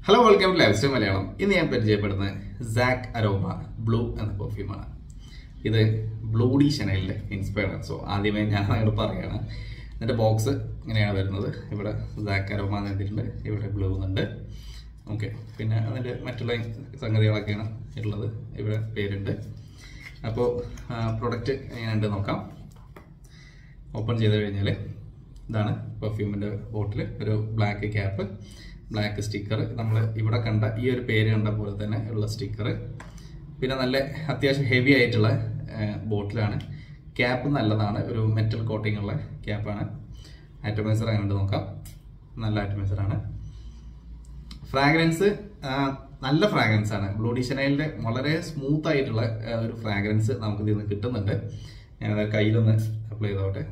hello welcome to lifestyle Malayalam ഇന്ന് ഞാൻ പരിചയപ്പെടുന്നത് സാക്ക് അരോമ ബ്ലൂ എന്ന പെർഫ്യൂമാണ് ഇത് ബ്ലൂഡി ഷനലിൻ്റെ ഇൻസ്പയർഡ് ആണ് സോ ആദ്യമേ ഞാൻ അങ്ങോട്ട് പറയുകയാണ് ഇതിൻ്റെ ബോക്സ് ഇങ്ങനെയാണ് വരുന്നത് ഇവിടെ സാക്ക് അരോമ എന്ന് എഴുതിയിട്ടുണ്ട് ഇവിടെ ബ്ലൂ എന്നുണ്ട് ഓക്കെ പിന്നെ അതിൻ്റെ മറ്റുള്ള സംഗതികളൊക്കെയാണ് ഉള്ളത് ഇവിടെ പേരുണ്ട് അപ്പോൾ പ്രൊഡക്റ്റ് എങ്ങനെയുണ്ട് നോക്കാം ഓപ്പൺ ചെയ്ത് കഴിഞ്ഞാൽ ഇതാണ് പെർഫ്യൂമിൻ്റെ ബോട്ടിൽ ഒരു ബ്ലാക്ക് ക്യാപ്പ് ബ്ലാക്ക് സ്റ്റിക്കർ നമ്മൾ ഇവിടെ കണ്ട ഈ ഒരു പേര് കണ്ട പോലെ തന്നെ ഉള്ള സ്റ്റിക്കർ പിന്നെ നല്ല അത്യാവശ്യം ഹെവി ആയിട്ടുള്ള ബോട്ടിലാണ് ക്യാപ്പ് നല്ലതാണ് ഒരു മെറ്റൽ കോട്ടിംഗ് ഉള്ള ക്യാപ്പാണ് ആറ്റമൈസർ അങ്ങനെ നോക്കാം നല്ല ആറ്റമൈസറാണ് ഫ്രാഗ്രൻസ് നല്ല ഫ്രാഗ്രൻസ് ആണ് ബ്ലൂഡി ഷനൈലിന്റെ വളരെ സ്മൂത്ത് ആയിട്ടുള്ള ആ, ഒരു ഫ്രാഗ്രൻസ് നമുക്ക് ഇതിൽ നിന്ന് കിട്ടുന്നുണ്ട് ഞാനത് കയ്യിലൊന്ന് അപ്ലൈ ചെയ്തോട്ടെ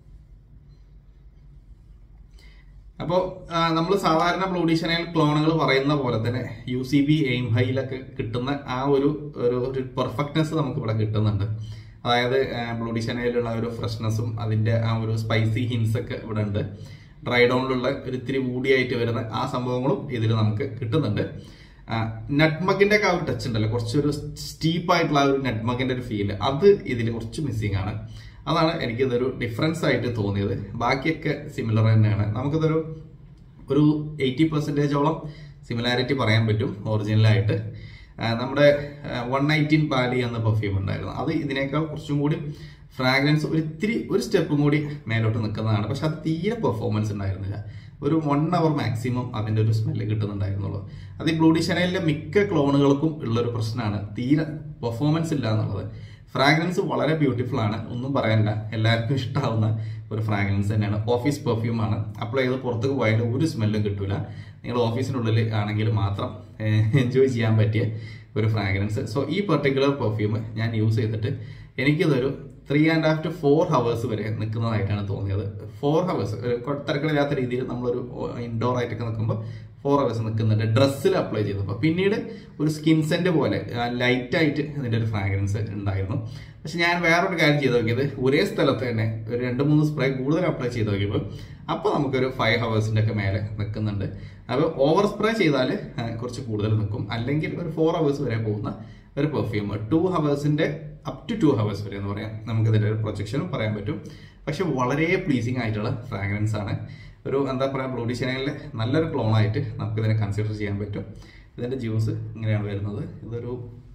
അപ്പോൾ നമ്മൾ സാധാരണ ബ്ലൂഡി ഷനൈൽ ക്ലോണുകൾ പറയുന്ന പോലെ തന്നെ യു സി ബി എയിം ഹൈയിലൊക്കെ കിട്ടുന്ന ആ ഒരു ഒരു ഒരു പെർഫെക്റ്റ്നെസ് നമുക്ക് ഇവിടെ കിട്ടുന്നുണ്ട് അതായത് ബ്ലൂഡി ഷനൈലുള്ള ഒരു ഫ്രഷ്നെസ്സും അതിന്റെ ആ ഒരു സ്പൈസി ഹിൻസ് ഒക്കെ ഇവിടെ ഉണ്ട് ഡ്രൈ ഡൗണിലുള്ള ഒരു ഇത്തിരി മൂടിയായിട്ട് വരുന്ന ആ സംഭവങ്ങളും ഇതിൽ നമുക്ക് കിട്ടുന്നുണ്ട് നട്ട്മഗിന്റെ ഒക്കെ ആ ഒരു ടച്ച് ഉണ്ടല്ലോ കുറച്ചൊരു സ്റ്റീപ്പ് ആയിട്ടുള്ള ആ ഒരു നട്ട്മഗിന്റെ ഒരു ഫീൽ അത് ഇതിൽ കുറച്ച് മിസ്സിംഗ് ആണ് അതാണ് എനിക്കിതൊരു ഡിഫറൻസ് ആയിട്ട് തോന്നിയത് ബാക്കിയൊക്കെ സിമിലർ തന്നെയാണ് നമുക്കിതൊരു ഒരു എയ്റ്റി പെർസെൻറ്റേജോളം സിമിലാരിറ്റി പറയാൻ പറ്റും ഒറിജിനലായിട്ട് നമ്മുടെ വൺ നയൻറ്റീൻ പാലി എന്ന പെർഫ്യൂം ഉണ്ടായിരുന്നു അത് ഇതിനേക്കാൾ കുറച്ചും കൂടി ഫ്രാഗ്രൻസ് ഒരു ഇത്തിരി ഒരു സ്റ്റെപ്പും കൂടി മേലോട്ട് നിൽക്കുന്നതാണ് പക്ഷെ അത് തീരെ പെർഫോമൻസ് ഉണ്ടായിരുന്നില്ല ഒരു വൺ അവർ മാക്സിമം അതിൻ്റെ ഒരു സ്മെല്ല് കിട്ടുന്നുണ്ടായിരുന്നുള്ളൂ അത് ഈ ബ്ലൂഡി ഷനലിലെ മിക്ക ക്ലോണുകൾക്കും ഉള്ളൊരു പ്രശ്നമാണ് തീരെ പെർഫോമൻസ് ഇല്ല എന്നുള്ളത് ഫ്രാഗ്രൻസ് വളരെ ബ്യൂട്ടിഫുൾ ആണ് ഒന്നും പറയാനില്ല എല്ലാവർക്കും ഇഷ്ടമാവുന്ന ഒരു ഫ്രാഗ്രൻസ് തന്നെയാണ് ഓഫീസ് പെർഫ്യൂം ആണ് അപ്ലൈ ചെയ്ത് പുറത്തേക്ക് പോയാലും ഒരു സ്മെല്ലും കിട്ടൂല നിങ്ങൾ ഓഫീസിനുള്ളിൽ ആണെങ്കിൽ മാത്രം എൻജോയ് ചെയ്യാൻ പറ്റിയ ഒരു ഫ്രാഗ്രൻസ് സോ ഈ പെർട്ടിക്കുലർ പെർഫ്യൂം ഞാൻ യൂസ് ചെയ്തിട്ട് എനിക്കിതൊരു three and half to four hours വരെ നിൽക്കുന്നതായിട്ടാണ് തോന്നിയത് ഫോർ ഹവേഴ്സ് ഒരു തിരക്കില്ലാത്ത രീതിയിൽ നമ്മളൊരു ഇൻഡോർ ആയിട്ടൊക്കെ നിൽക്കുമ്പോൾ ഫോർ ഹവേഴ്സ് നിൽക്കുന്നുണ്ട് ഡ്രസ്സിൽ അപ്ലൈ ചെയ്തപ്പോൾ പിന്നീട് ഒരു സ്കിൻ സെന്റ് പോലെ ലൈറ്റ് ആയിട്ട് ഇതിന്റെ ഒരു ഫ്രാഗ്രൻസ് ഉണ്ടായിരുന്നു പക്ഷെ ഞാൻ വേറൊരു കാര്യം ചെയ്ത് നോക്കിയത് ഒരേ സ്ഥലത്ത് തന്നെ ഒരു രണ്ട് മൂന്ന് സ്പ്രേ കൂടുതൽ അപ്ലൈ ചെയ്ത് നോക്കിയപ്പോൾ അപ്പോൾ നമുക്കൊരു ഫൈവ് ഹവേഴ്സിന്റെ ഒക്കെ മേലെ നിൽക്കുന്നുണ്ട് അപ്പോൾ ഓവർ സ്പ്രേ ചെയ്താൽ കുറച്ച് കൂടുതൽ നിൽക്കും അല്ലെങ്കിൽ ഒരു ഫോർ ഹവേഴ്സ് വരെ പോകുന്ന ഒരു പെർഫ്യൂം ടു ഹവേഴ്സിന്റെ അപ് ടു ടു ഹവേഴ്സ് വരെ എന്ന് പറയാം നമുക്ക് ഇതിന്റെ ഒരു പ്രൊജക്ഷനും പറയാൻ പറ്റും പക്ഷെ വളരെ പ്ലീസിങ് ആയിട്ടുള്ള ഫ്രാഗ്രൻസ് ആണ് ഒരു എന്താ പറയുക ബ്ലൂഡി ചാനലിലെ നല്ലൊരു ക്ലോൺ ആയിട്ട് നമുക്ക് ഇതിനെ കൺസിഡർ ചെയ്യാൻ പറ്റും ഇതിന്റെ ജ്യൂസ് ഇങ്ങനെയാണ് വരുന്നത് ഇതൊരു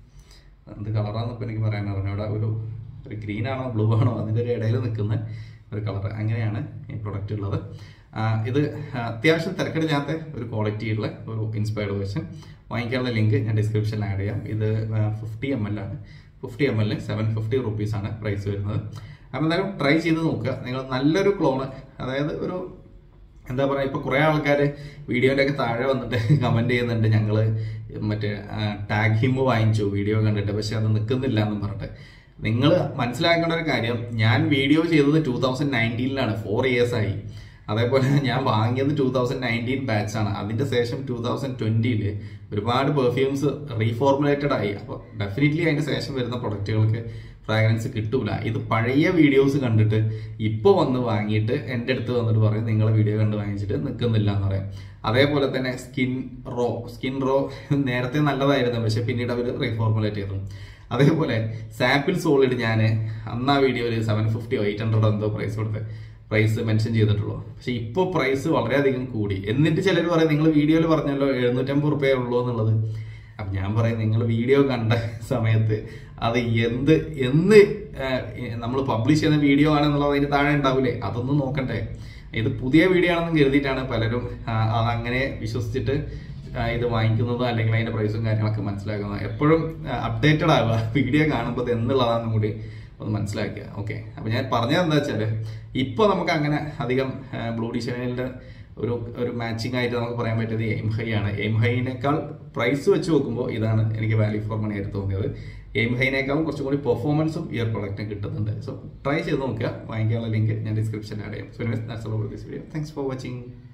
എന്ത് കളറാണെന്ന് ഇപ്പം എനിക്ക് പറയാൻ അറിഞ്ഞൂടാ ഒരു ഒരു ഗ്രീൻ ആണോ ബ്ലൂ ആണോ അതിൻ്റെ ഒരു ഇടയിൽ നിൽക്കുന്ന ഒരു കളർ അങ്ങനെയാണ് ഈ പ്രൊഡക്റ്റ് ഉള്ളത് ആ, ഇത് അത്യാവശ്യം തിരക്കിടില്ലാത്ത ഒരു ക്വാളിറ്റി ഉള്ള ഒരു ഇൻസ്പയർഡ് വേർഷൻ വാങ്ങിക്കാനുള്ള ലിങ്ക് ഞാൻ ഡിസ്ക്രിപ്ഷനിൽ ആഡ് ചെയ്യാം ഇത് ഫിഫ്റ്റി എം എൽ ആണ് ഫിഫ്റ്റി എം എല്ലിന് സെവൻ ഫിഫ്റ്റി റുപ്പീസ് ആണ് പ്രൈസ് വരുന്നത് അപ്പോൾ എന്തായാലും ട്രൈ ചെയ്ത് നോക്കുക നിങ്ങൾ നല്ലൊരു ക്ലോണ് അതായത് ഒരു എന്താ പറയുക ഇപ്പൊ കുറെ ആൾക്കാർ വീഡിയോന്റെ ഒക്കെ താഴെ വന്നിട്ട് കമന്റ് ചെയ്യുന്നുണ്ട് ഞങ്ങള് മറ്റേ ടാഗ് ഹിം വാങ്ങിച്ചു വീഡിയോ കണ്ടിട്ട് പക്ഷെ അത് നിൽക്കുന്നില്ല എന്ന് പറഞ്ഞിട്ട് നിങ്ങൾ മനസ്സിലാക്കേണ്ട ഒരു കാര്യം ഞാൻ വീഡിയോ ചെയ്തത് ടൂ തൗസൻഡ് നയൻറ്റീനിലാണ് ഫോർ ഇയേഴ്സ് ആയി അതേപോലെ ഞാൻ വാങ്ങിയത് ടൂ തൗസൻഡ് നയൻറ്റീൻ ബാച്ച് ആണ് അതിന്റെ ശേഷം ടൂ തൗസൻഡ് ട്വന്റിയിൽ ഒരുപാട് പെർഫ്യൂംസ് റീഫോർമുലേറ്റഡ് ആയി അപ്പോൾ ഡെഫിനറ്റ്ലി അതിന്റെ ശേഷം വരുന്ന പ്രൊഡക്റ്റുകൾക്ക് ഫ്രാഗ്രൻസ് കിട്ടൂല ഇത് പഴയ വീഡിയോസ് കണ്ടിട്ട് ഇപ്പോൾ വന്ന് വാങ്ങിയിട്ട് എൻ്റെ അടുത്ത് വന്നിട്ട് പറയും നിങ്ങളെ വീഡിയോ കണ്ട് വാങ്ങിച്ചിട്ട് നിൽക്കുന്നില്ല എന്ന് പറയും അതേപോലെ തന്നെ സ്കിൻ റോ സ്കിൻ റോ നേരത്തെ നല്ലതായിരുന്നു പക്ഷെ പിന്നീട് അവർ റീഫോർമുലേറ്റ് ചെയ്തു അതേപോലെ സാപ്പിൾ സോളിഡ് ഞാൻ അന്ന് ആ വീഡിയോയിൽ സെവൻ ഫിഫ്റ്റിയോ എയ്റ്റ് ഹൺഡ്രഡോ എന്തോ പ്രൈസ് കൊടുത്ത് പ്രൈസ് മെൻഷൻ ചെയ്തിട്ടുള്ളൂ പക്ഷെ ഇപ്പോൾ പ്രൈസ് വളരെയധികം കൂടി എന്നിട്ട് ചിലർ പറയും നിങ്ങൾ വീഡിയോയിൽ പറഞ്ഞല്ലോ എഴുന്നൂറ്റമ്പത് റുപ്യേ ഉള്ളൂ എന്നുള്ളത് അപ്പൊ ഞാൻ പറയും നിങ്ങൾ വീഡിയോ കണ്ട സമയത്ത് അത് എന്ത് എന്ന് നമ്മൾ പബ്ലിഷ് ചെയ്യുന്ന വീഡിയോ ആണെന്നുള്ളത് അതിന് താഴെ ഉണ്ടാവില്ലേ അതൊന്നും നോക്കണ്ടേ ഇത് പുതിയ വീഡിയോ ആണെന്ന് കരുതിയിട്ടാണ് പലരും ആ, അതങ്ങനെ വിശ്വസിച്ചിട്ട് ആ, ഇത് വാങ്ങിക്കുന്നതും അല്ലെങ്കിൽ അതിന്റെ പ്രൈസും കാര്യങ്ങളൊക്കെ മനസ്സിലാക്കുന്നത് എപ്പോഴും അപ്ഡേറ്റഡ് ആവുക വീഡിയോ കാണുമ്പോൾ ഇത് എന്നുള്ളതാണെന്നും കൂടി ഒന്ന് മനസ്സിലാക്കുക ഓക്കെ അപ്പൊ ഞാൻ പറഞ്ഞത് എന്താ വെച്ചാല് ഇപ്പൊ നമുക്ക് അങ്ങനെ അധികം ബ്ലൂഡി ചാനലിന്റെ ഒരു ഒരു മാച്ചിങ് ആയിട്ട് നമുക്ക് പറയാൻ പറ്റിയത് എയിം ഹൈ ആണ് എയിം ഹൈനേക്കാൾ പ്രൈസ് വെച്ച് നോക്കുമ്പോൾ ഇതാണ് എനിക്ക് വാല്യൂ ഫോർ മണി ആയിട്ട് തോന്നിയത് എയിം ഹൈനേക്കാളും കുറച്ചും കൂടി പെർഫോമൻസും ഈ ഒരു പ്രൊഡക്റ്റിന് കിട്ടുന്നുണ്ട് സോ ട്രൈ ചെയ്ത് നോക്കുക വാങ്ങിക്കാനുള്ള ലിങ്ക് ഞാൻ ഡിസ്ക്രിപ്ഷനിൽ ആഡ് ചെയ്യാം so this video thanks for watching